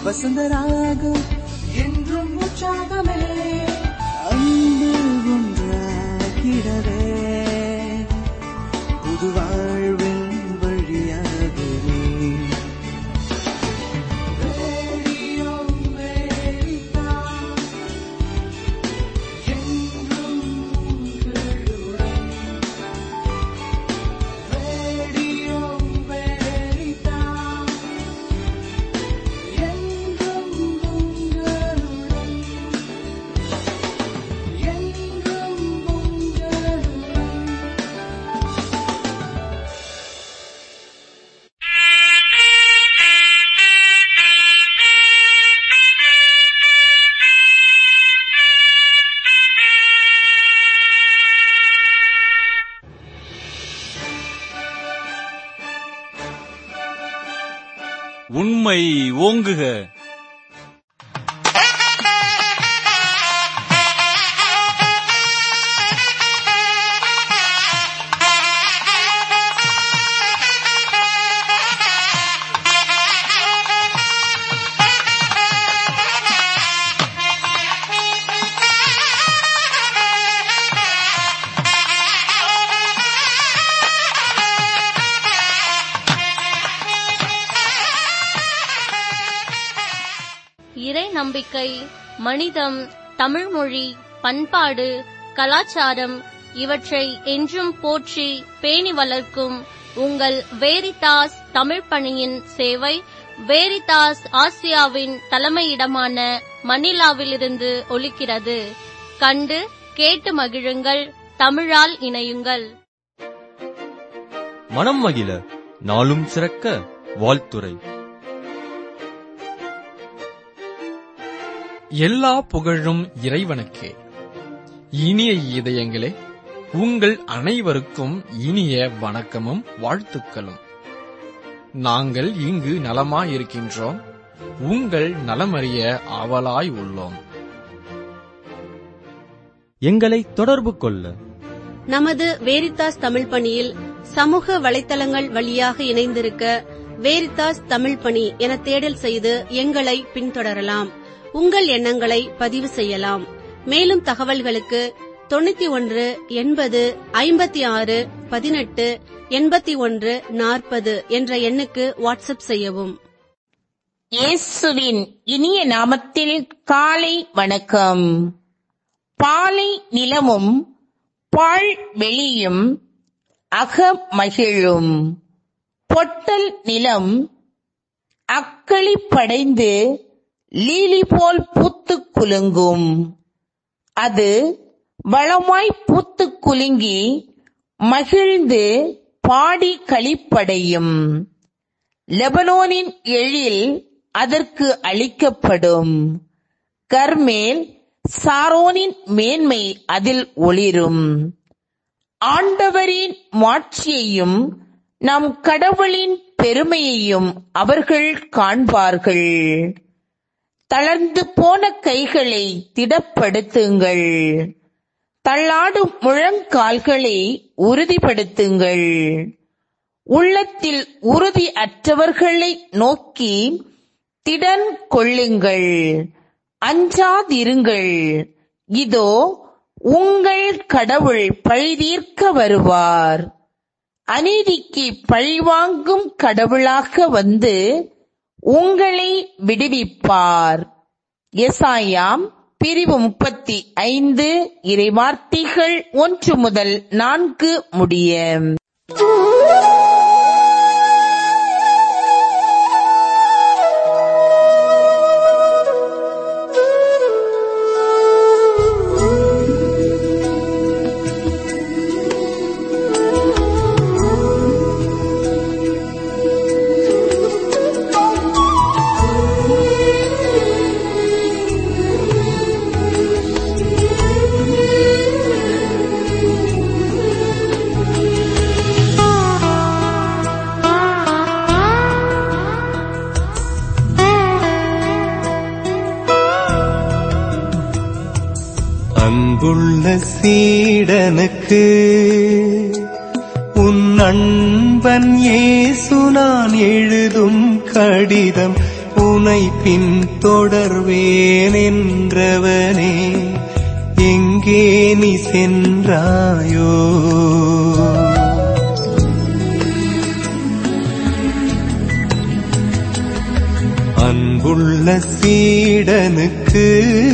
வசந்தராகம் என்றும் உற்சாகமே அன்பு ஒன்றாகிடவே புது வாழ்வின் வழியாகவே ரேடியோ அமெரிக்கா, என்றும் உங்களுடன். ரேடியோ அமெரிக்கா, என்றும் உங்களுடன். என்றும் உங்களுடன். உண்மை ஓங்குக இறை நம்பிக்கை மனிதம் தமிழ்மொழி பண்பாடு கலாச்சாரம் இவற்றை என்றும் போற்றி பேணி வளர்க்கும் உங்கள் வேரிதாஸ் தமிழ் பணியின் சேவை வேரிதாஸ் ஆசியாவின் தலைமையிடமான மணிலாவிலிருந்து ஒலிக்கிறது கண்டு கேட்டு மகிழுங்கள் தமிழால் இணையுங்கள் மனம் மகிழ நாளும் சிறக்க வாழ்த்துரை எல்லா புகழும் இறைவனுக்கே இனிய இதயங்களே உங்கள் அனைவருக்கும் இனிய வணக்கமும் வாழ்த்துக்களும் நாங்கள் இங்கு நலமாயிருக்கின்றோம் உங்கள் நலமறிய ஆவலாய் உள்ளோம் எங்களை தொடர்பு கொள்ள நமது வேரித்தாஸ் தமிழ் பணியில் சமூக வலைத்தளங்கள் வழியாக இணைந்திருக்க வேரித்தாஸ் தமிழ் பணி என தேடல் செய்து எங்களை பின்தொடரலாம் உங்கள் எண்ணங்களை பதிவு செய்யலாம் மேலும் தகவல்களுக்கு தொண்ணூத்தி ஒன்று எண்பது ஐம்பத்தி ஆறு பதினெட்டு எண்பத்தி ஒன்று நாற்பது என்ற எண்ணுக்கு வாட்ஸ்அப் செய்யவும் இயேசுவின் இனிய நாமத்தில் காலை வணக்கம் பாலை நிலமும் பால் வெளியும் அகமகிழும் பொட்டல் நிலம் அக்களி படைந்து லீலி போல் பூத்துக் குலுங்கும் அது வளமாய் பூத்துக் குலுங்கி மகிழ்ந்து பாடி களிப்படையும் லெபனோனின் எழில் அதற்கு அளிக்கப்படும் கர்மேல் சாரோனின் மேன்மை அதில் ஒளிரும் ஆண்டவரின் மாட்சியையும் நம் கடவுளின் பெருமையையும் அவர்கள் காண்பார்கள் தளர்ந்து போன கைகளை திடப்படுத்துங்கள் தள்ளாடும் முழங்கால்களை உறுதிப்படுத்துங்கள் உள்ளத்தில் உறுதி அற்றவர்களை நோக்கி திடன் கொள்ளுங்கள் அஞ்சாதிருங்கள் இதோ உங்கள் கடவுள் பழிதீர்க்க வருவார் அநீதிக்கு பழிவாங்கும் கடவுளாக வந்து உங்களை விடுவிப்பார் எசாயாம் பிரிவு முப்பத்தி ஐந்து இறைவார்த்தைகள் ஒன்று முதல் நான்கு முடிய அன்புள்ள சீடனுக்கு உன் அன்பன் இயேசு நான் எழுதும் கடிதம் உன் உனை பின் தொடர்வேன் என்றவனே எங்கே நீ சென்றாயோ அன்புள்ள சீடனுக்கு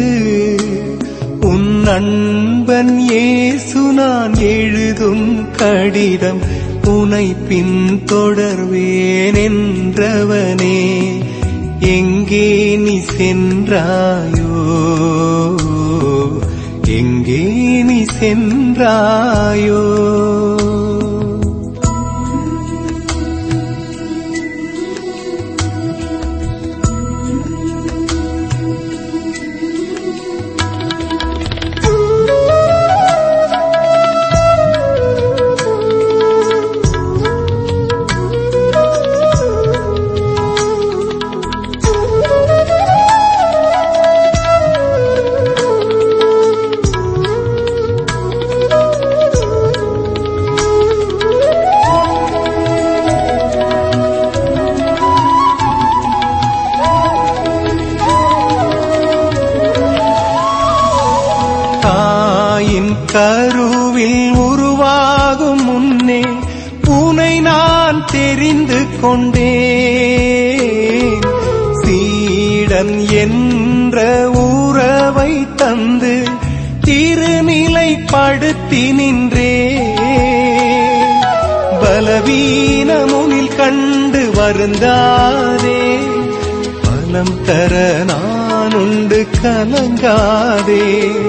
உன் அன்பன் இயேசு நான் எழுதும் கடிதம் உனை பின் தொடர்வேன் என்றவனே எங்கே நீ சென்றாயோ எங்கே நீ சென்றாயோ தாயின் கருவில் உருவாகும் முன்னே உனை நான் தெரிந்து கொண்டேன் சீடன் என்ற உறவை தந்து திருநிலைப்படுத்தி நின்றே பலவீனமுனில் கண்டு வருந்தாதே பலம் தர நான் உண்டு கலங்காதே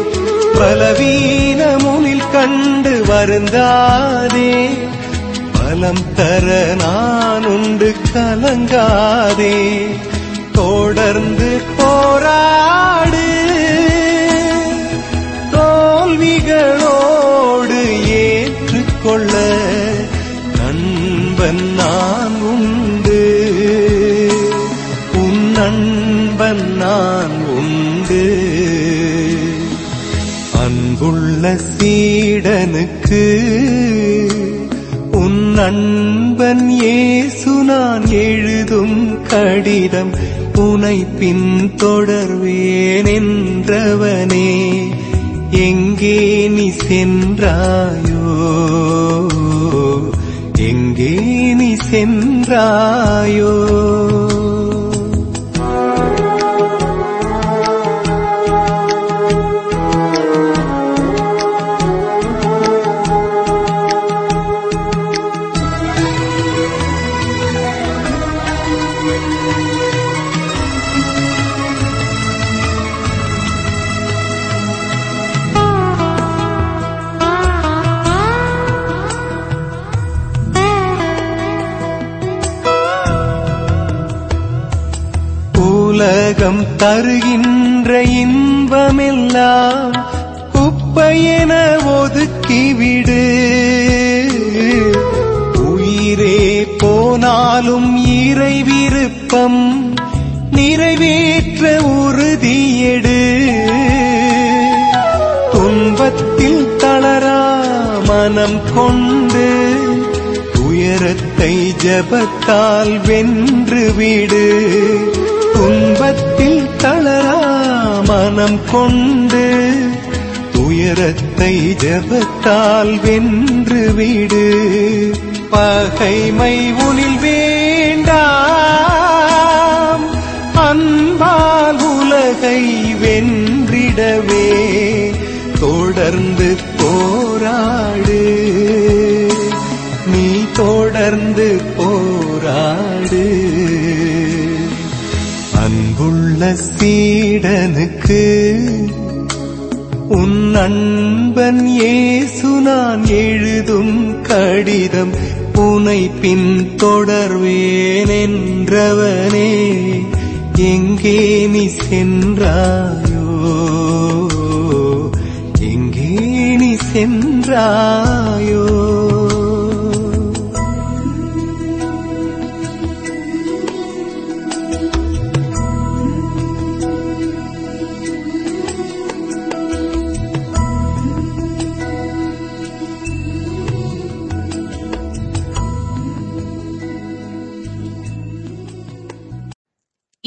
பலவீனமுனில் கண்டு வருந்தாதே பலம் தர நான் உண்டு கலங்காதே தொடர்ந்து போராடு தோல்விகளோடு ஏற்றுக்கொள்ள நண்பன் நான் உண்டு உன் நண்பன் நான் உண்டு அன்புள்ள சீடனுக்கு உன் நண்பன் இயேசு நான் எழுதும் கடிதம் உனை பின் தொடர்வேன் என்றவனே எங்கே நீ சென்றாயோ எங்கே நீ சென்றாயோ உலகம் தருகின்ற இன்பமெல்லாம் குப்பையென ஒதுக்கிவிடு உயிரே போனாலும் இறை விருப்பம் நிறைவேற்ற உறுதியெடு துன்பத்தில் தளரா மனம் கொண்டு துயரத்தை ஜபத்தால் வென்று விடு துன்பத்தில் தளரா மனம் கொண்டு துயரத்தை ஜபத்தால் வென்று விடு பகைமை உனில் வேண்டாம் அன்பால் உலகை வென்றிடவே தொடர்ந்து போராடு நீ தொடர்ந்து போராடு அன்புள்ள சீடனுக்கு உன் அன்பன் இயேசு நான் எழுதும் கடிதம் உனை பின் தொடர்வேன் என்றவனே எங்கே நீ சென்றாயோ எங்கே நீ சென்றாயோ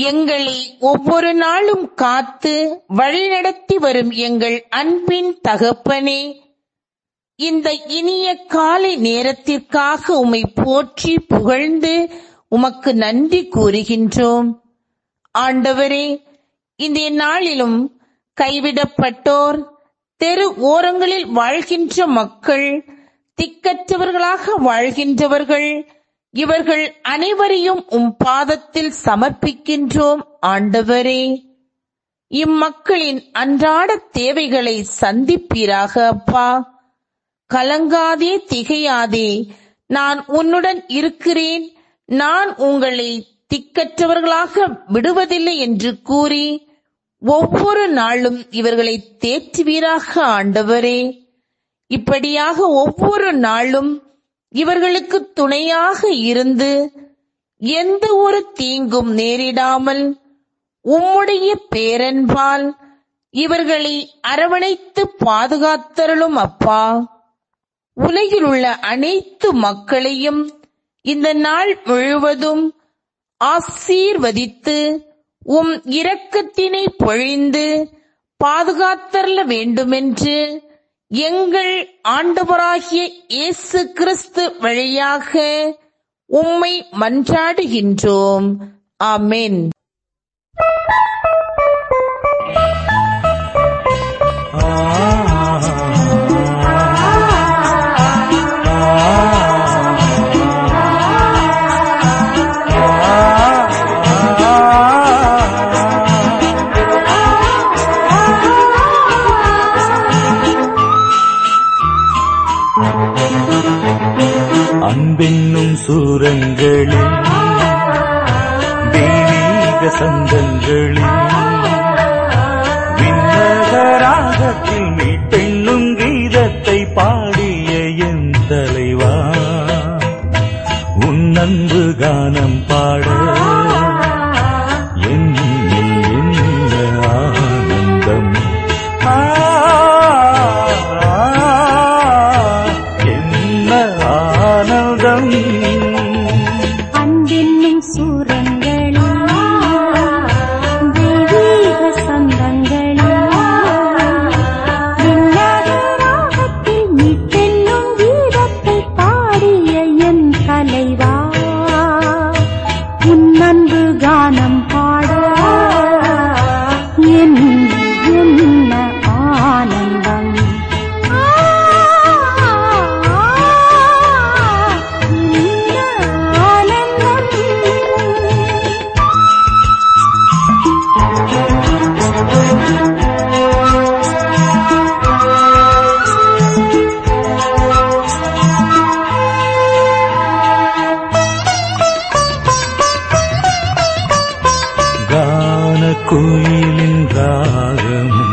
எங்களை ஒவ்வொரு நாளும் காத்து வழிநடத்தி வரும் எங்கள் அன்பின் தகப்பனே இந்த இனிய காலை நேரத்திற்காக உம்மை போற்றி புகழ்ந்து உமக்கு நன்றி கூறுகின்றோம் ஆண்டவரே இந்த நாளிலும் கைவிடப்பட்டோர் தெரு ஓரங்களில் வாழ்கின்ற மக்கள் திக்கற்றவர்களாக வாழ்கின்றவர்கள் இவர்கள் அனைவரையும் உம் பாதத்தில் சமர்ப்பிக்கின்றோம் ஆண்டவரே இம்மக்களின் அன்றாட தேவைகளை சந்திப்பீராக அப்பா கலங்காதே திகையாதே நான் உன்னுடன் இருக்கிறேன் நான் உங்களை திக்கற்றவர்களாக விடுவதில்லை என்று கூறி ஒவ்வொரு நாளும் இவர்களை தேற்றுவீராக ஆண்டவரே இப்படியாக ஒவ்வொரு நாளும் இவர்களுக்கு துணையாக இருந்து எந்த ஒரு தீங்கும் நேரிடாமல் உம்முடைய பேரன்பால் இவர்களை அரவணைத்து பாதுகாத்தருளும் அப்பா உலகில் உள்ள அனைத்து மக்களையும் இந்த நாள் முழுவதும் ஆசீர்வதித்து உம் இரக்கத்தினை பொழிந்து பாதுகாத்தரல வேண்டுமென்று எங்கள் ஆண்டவராகிய இயேசு கிறிஸ்து வழியாக உம்மை மன்றாடுகின்றோம் ஆமென் அன்பென்னும் சூரங்களில் தெய்வீக சந்தங்களில் விண்ணகராகத்தில் மீட்டெண்ணும் கீதத்தை பாடிய என் தலைவா உன் அன்பு கானம் பாட என்னில் என்ன ஆனந்தம் ஆ, என்ன ஆனந்தம் அன்பென்னும் சூரங்களில் தெய்வீக சந்தங்களில் விண்ணகராகத்தில் மீட்டென்னும் கீதத்தை பாடிய என் தலைவா உன் அன்பு கானம் பாட என் என்ன ஆனந்தம் கான கோயிலின் ராகமும்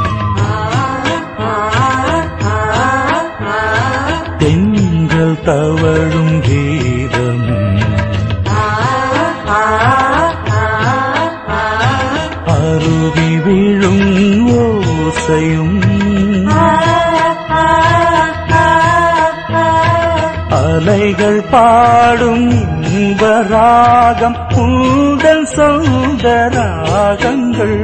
தென்றல் தவழும் கீதமும் அருவி விழும் ஓசையும் அலைகள் பாடும் இன்ப ராகம் உங்கள் சொந்த ராகங்கள்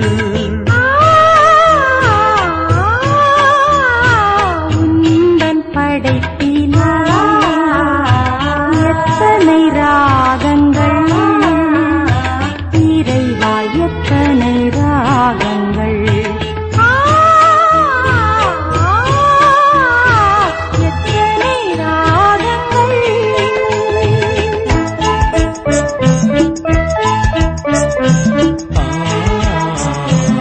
உந்தன் படைப்பிலே எத்தனை ராகங்கள் இறைவா எத்தனை ராகங்கள் எத்தனை ராகங்கள்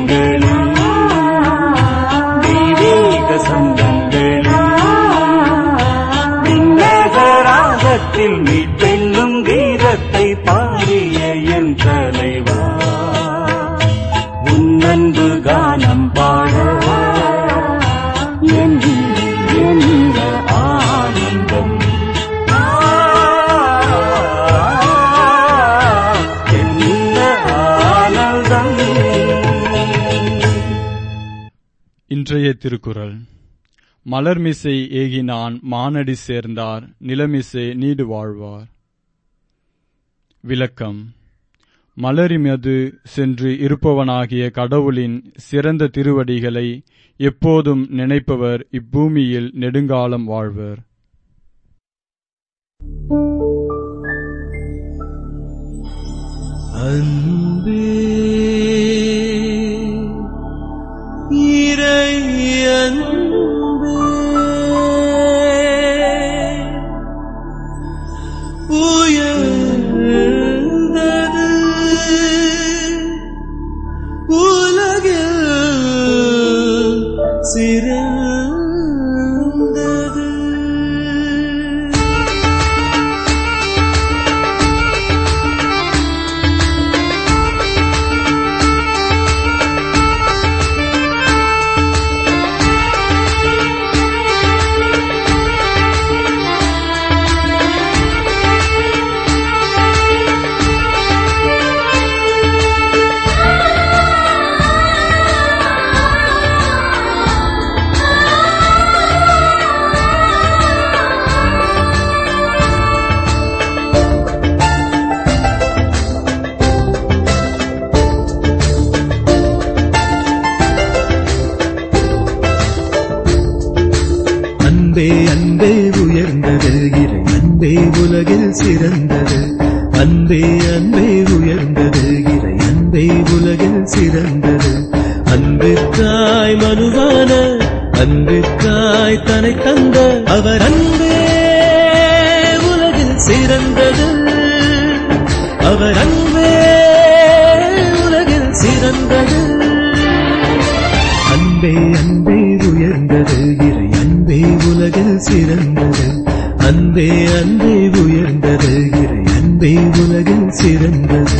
சங்கங்களில் தெய்வீக சங்கங்களில் விண்ணகராகத்தில் மீட்டெல்லும் கீதத்தை பாடிய என் தலைவா உன்னன்பு கானம் பாட என் என் ஆனந்தம் என்ன ஆனந்தம் இன்றைய திருக்குறள் மலர்மிசை ஏகினான் மானடி சேர்ந்தார் நிலமிசை நீடு வாழ்வார் விளக்கம் மலரிமது சென்று இருப்பவனாகிய கடவுளின் சிறந்த திருவடிகளை எப்போதும் நினைப்பவர் இப்பூமியில் நெடுங்காலம் வாழ்வர் அன்பே இறை அன்பே உயர்ந்தது உலகில் சிறந்தது அன்பே அன்பே உயர்ந்தது இறை அன்பே உலகில் சிறந்தது அன்பே அன்பே உயர்ந்தது இறை அன்பே உலகில் சிறந்தது அன்பிற்காய் மனுவான அன்பிற்காய் தனை தந்த அவர் அன்பே உலகில் சிறந்தது அவர் அன்பே உலகில் சிறந்தது அன்பே அன்பே உயர்ந்தது இறை அன்பே உலகில் சிறந்தது அன்பே அன்பே உயர்ந்தது இறை அன்பே உலகில் சிறந்தது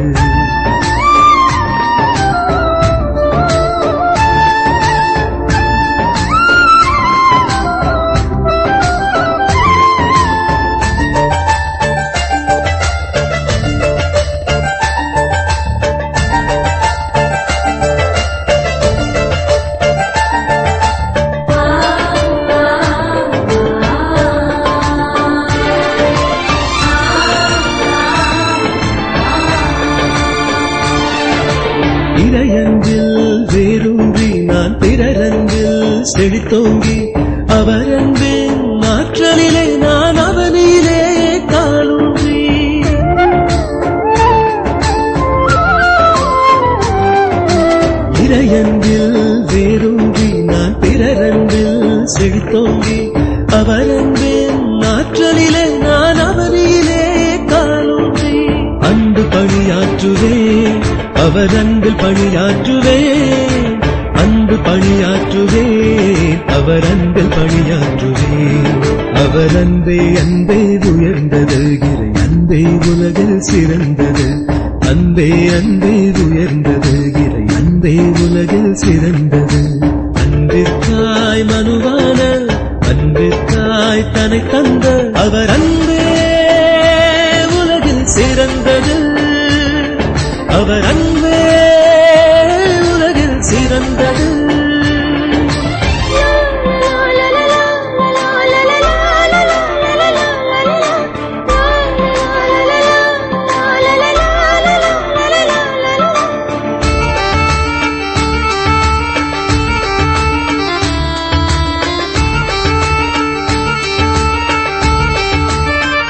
இறையன்பில் வேரூன்றி நான் பிறரன்பில் செழித்தோங்கி அவரன்பின் ஆற்றலிலே நான் அவனிலே காலூன்றி இறையன்பில் வேரூன்றி நான் பிறரன்பில் செழித்தோங்கி அவரன்பின் ஆற்றலிலே நான் அவனிலே காலூன்றி அன்பு பணியாற்றுவே அவர் அன்பில் பணியாற்றுவே அன்பு பணியாற்றுவே அவர் அன்பில் பணியாற்றுவே அவர் அன்பே அன்பே உயர்ந்தது இறை அன்பே உலகில் சிறந்தது அன்பே அன்பே உயர்ந்தது இறை அன்பே உலகில் சிறந்தது அன்பிற்காய் மனுவான அன்பிற்காய் தனை தந்த அவர் அன்பே உலகில் சிறந்தது அவர் அன்பே உலகில் சிறந்தது la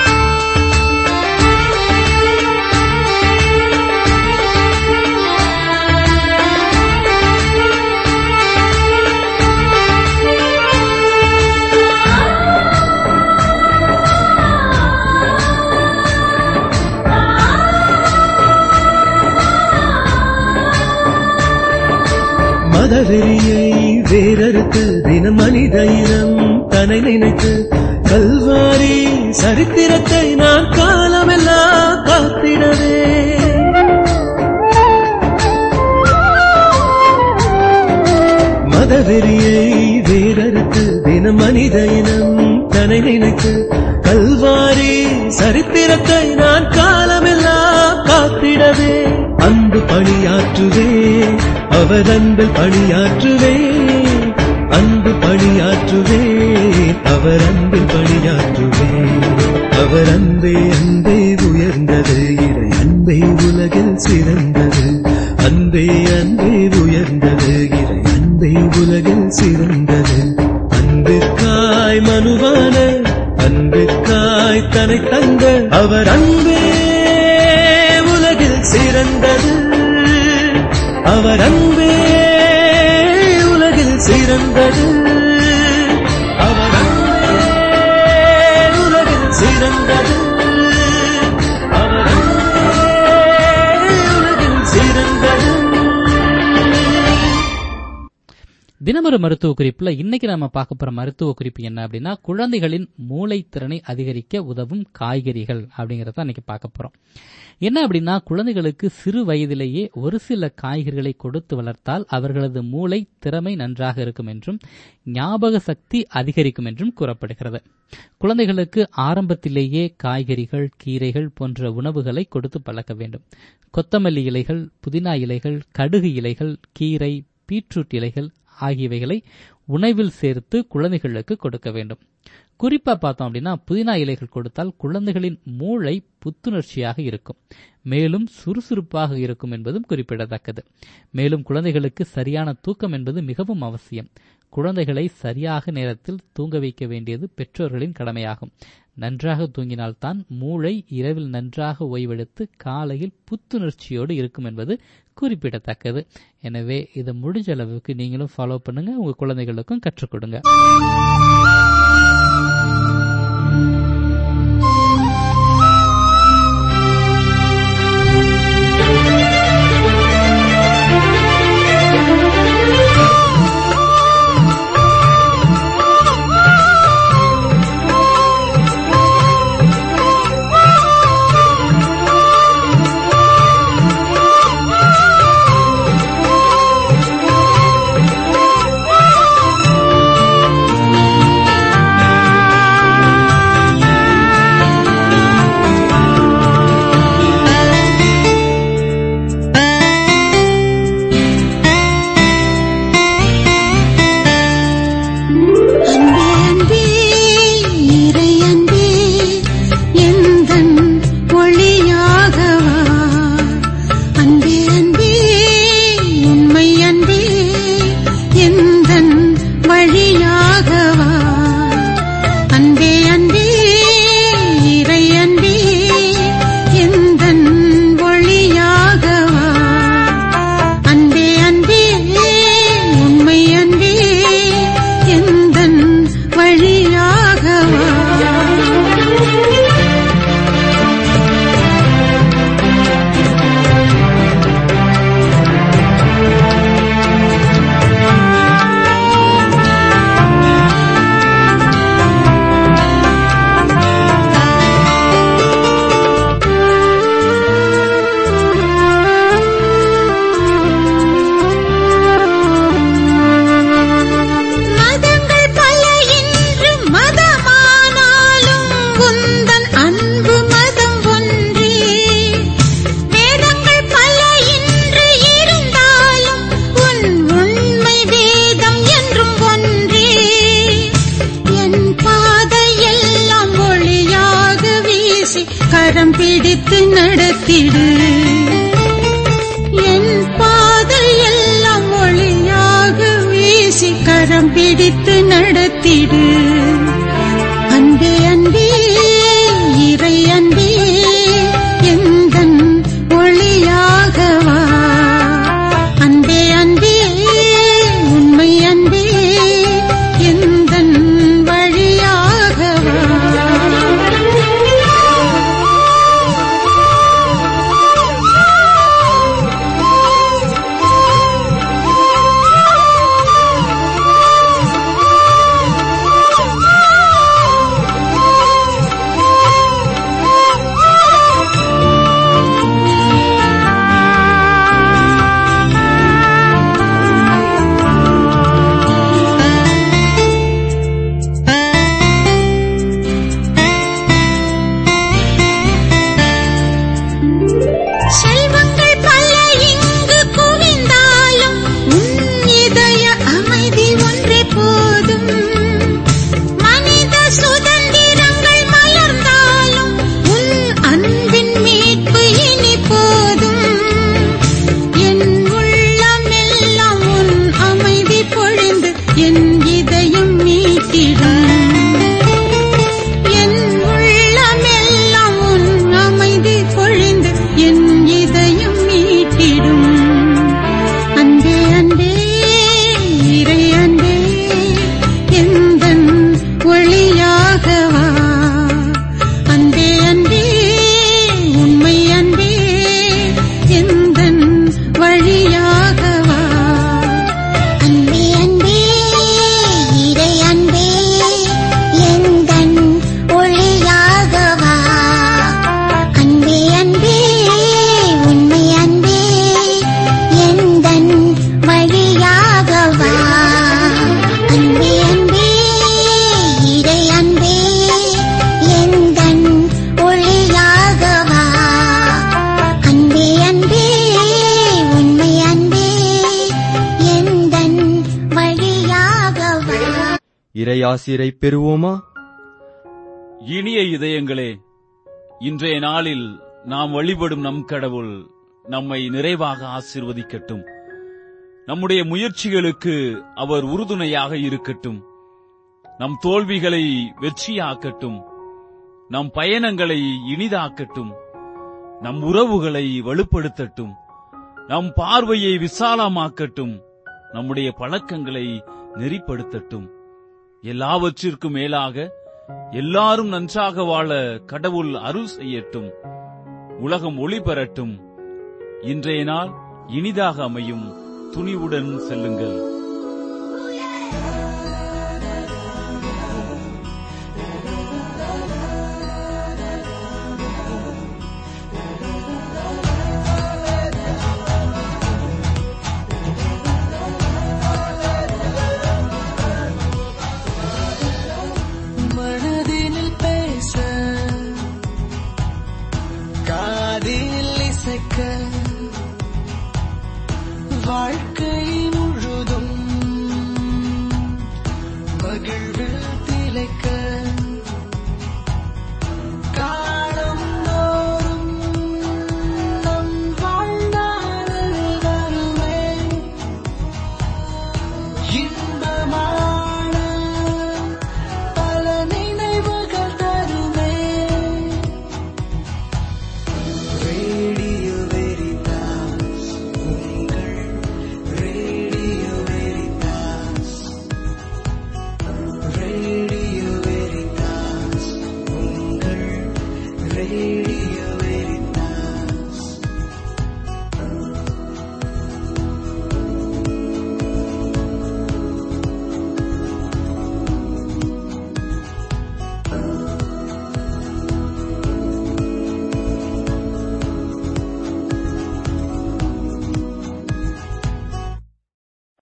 மதவெறியை வேறறுத்து தினம் மனித இனம் தன்னை நினைத்து கல்வாரி சரித்திரத்தை நான் காலமெல்லாம் காத்திடவே மதவெறியை வேறறுத்து தினம் மனித இனம் தன்னை நினைத்து கல்வாரி சரித்திரத்தை நான் காலமெல்லாம் காத்திடவே அன்பு பணியாற்றுவே அவர் அன்பில் பணியாற்றுவே அன்பு பணியாற்றுவே அவர் அன்பில் பணியாற்றுவே அவர் அன்பே அன்பே உயர்ந்தது இறை அன்பே உலகில் சிறந்தது அன்பே அன்பே உயர்ந்தது இறை அன்பே உலகில் சிறந்தது அன்பிற்காய் மனுவான அன்பிற்காய் தனை தந்த அவர் அன்பே உலகில் சிறந்தது அவர் அன்பே உலகில் சிறந்தது அவர் அன்பே உலகில் சிறந்தது அவர் அன்பே உலகில் சிறந்தது தினமொரு மருத்துவ குறிப்புல இன்னைக்கு நம்ம பார்க்க போற மருத்துவ குறிப்பு என்ன அப்படின்னா குழந்தைகளின் மூளை திறனை அதிகரிக்க உதவும் காய்கறிகள் அப்படிங்கறத இன்னைக்கு பார்க்க போறோம் என்ன அப்படின்னா குழந்தைகளுக்கு சிறு வயதிலேயே ஒரு சில காய்கறிகளை கொடுத்து வளர்த்தால் அவர்களது மூளை திறமை நன்றாக இருக்கும் என்றும் ஞாபக சக்தி அதிகரிக்கும் என்றும் கூறப்படுகிறது குழந்தைகளுக்கு ஆரம்பத்திலேயே காய்கறிகள் கீரைகள் போன்ற உணவுகளை கொடுத்து பழக்க வேண்டும் கொத்தமல்லி இலைகள் புதினா இலைகள் கடுகு இலைகள் கீரை பீட்ரூட் இலைகள் ஆகியவைகளை உணவில் சேர்த்து குழந்தைகளுக்கு கொடுக்க வேண்டும் குறிப்பா பார்த்தோம் அப்படின்னா புதினா இலைகள் கொடுத்தால் குழந்தைகளின் மூளை புத்துணர்ச்சியாக இருக்கும் மேலும் சுறுசுறுப்பாக இருக்கும் என்பதும் குறிப்பிடத்தக்கது மேலும் குழந்தைகளுக்கு சரியான தூக்கம் என்பது மிகவும் அவசியம் குழந்தைகளை சரியாக நேரத்தில் தூங்க வைக்க வேண்டியது பெற்றோர்களின் கடமையாகும் நன்றாக தூங்கினால்தான் மூளை இரவில் நன்றாக ஓய்வெடுத்து காலையில் புத்துணர்ச்சியோடு இருக்கும் என்பது குறிப்பிடத்தக்கது எனவே இதை முடிஞ்ச அளவுக்கு நீங்களும் ஃபாலோ பண்ணுங்க உங்க குழந்தைகளுக்கும் கற்றுக் கொடுங்க அன்பே அன்பே இறை அன்பே எந்தன் ஒளியாகவா அன்பே அன்பே உண்மை அன்பே எந்தன் வழியாகவா அன்பே அன்பே இறை அன்பே எந்தன் ஒளியாகவா அன்பே அன்பே உண்மை அன்பே எந்தன் வழியாகவா மதங்கள் பல இன்று மதமானாலும் உந்தன் அன்பு மதம் ஒன்றே வேதங்கள் பல இன்று இருந்தாலும் உன் உண்மை வேதம் என்றும் ஒன்றே என் பாதையெல்லாம் ஒளியாக வீசி கரம் பிடித்து நடத்திடு என் பாதையெல்லாம் ஒளியாக வீசி கரம் பிடித்து நடத்திடு அன்பே அன்பே இறை அன்பே எந்தன் ஒளியாகவா அன்பே அன்பே உண்மை அன்பே எந்தன் வழியாகவா இறையாசிரை பெறுவோமா இனிய இதயங்களே இன்றைய நாளில் நாம் வழிபடும் நம் கடவுள் நம்மை நிறைவாக ஆசீர்வதிக்கட்டும் நம்முடைய முயற்சிகளுக்கு அவர் உறுதுணையாக இருக்கட்டும் நம் தோல்விகளை வெற்றியாக்கட்டும் நம் பயணங்களை இனிதாக்கட்டும் நம் உறவுகளை வலுப்படுத்தட்டும் நம் பார்வையை விசாலமாக்கட்டும் நம்முடைய பழக்கங்களை நெறிப்படுத்தட்டும் எல்லாவற்றிற்கும் மேலாக எல்லாரும் நன்றாக வாழ கடவுள் அருள் செய்யட்டும் உலகம் ஒளி பெறட்டும் இன்றைய நாள் இனிதாக அமையும் துணிவுடன் செல்லுங்கள்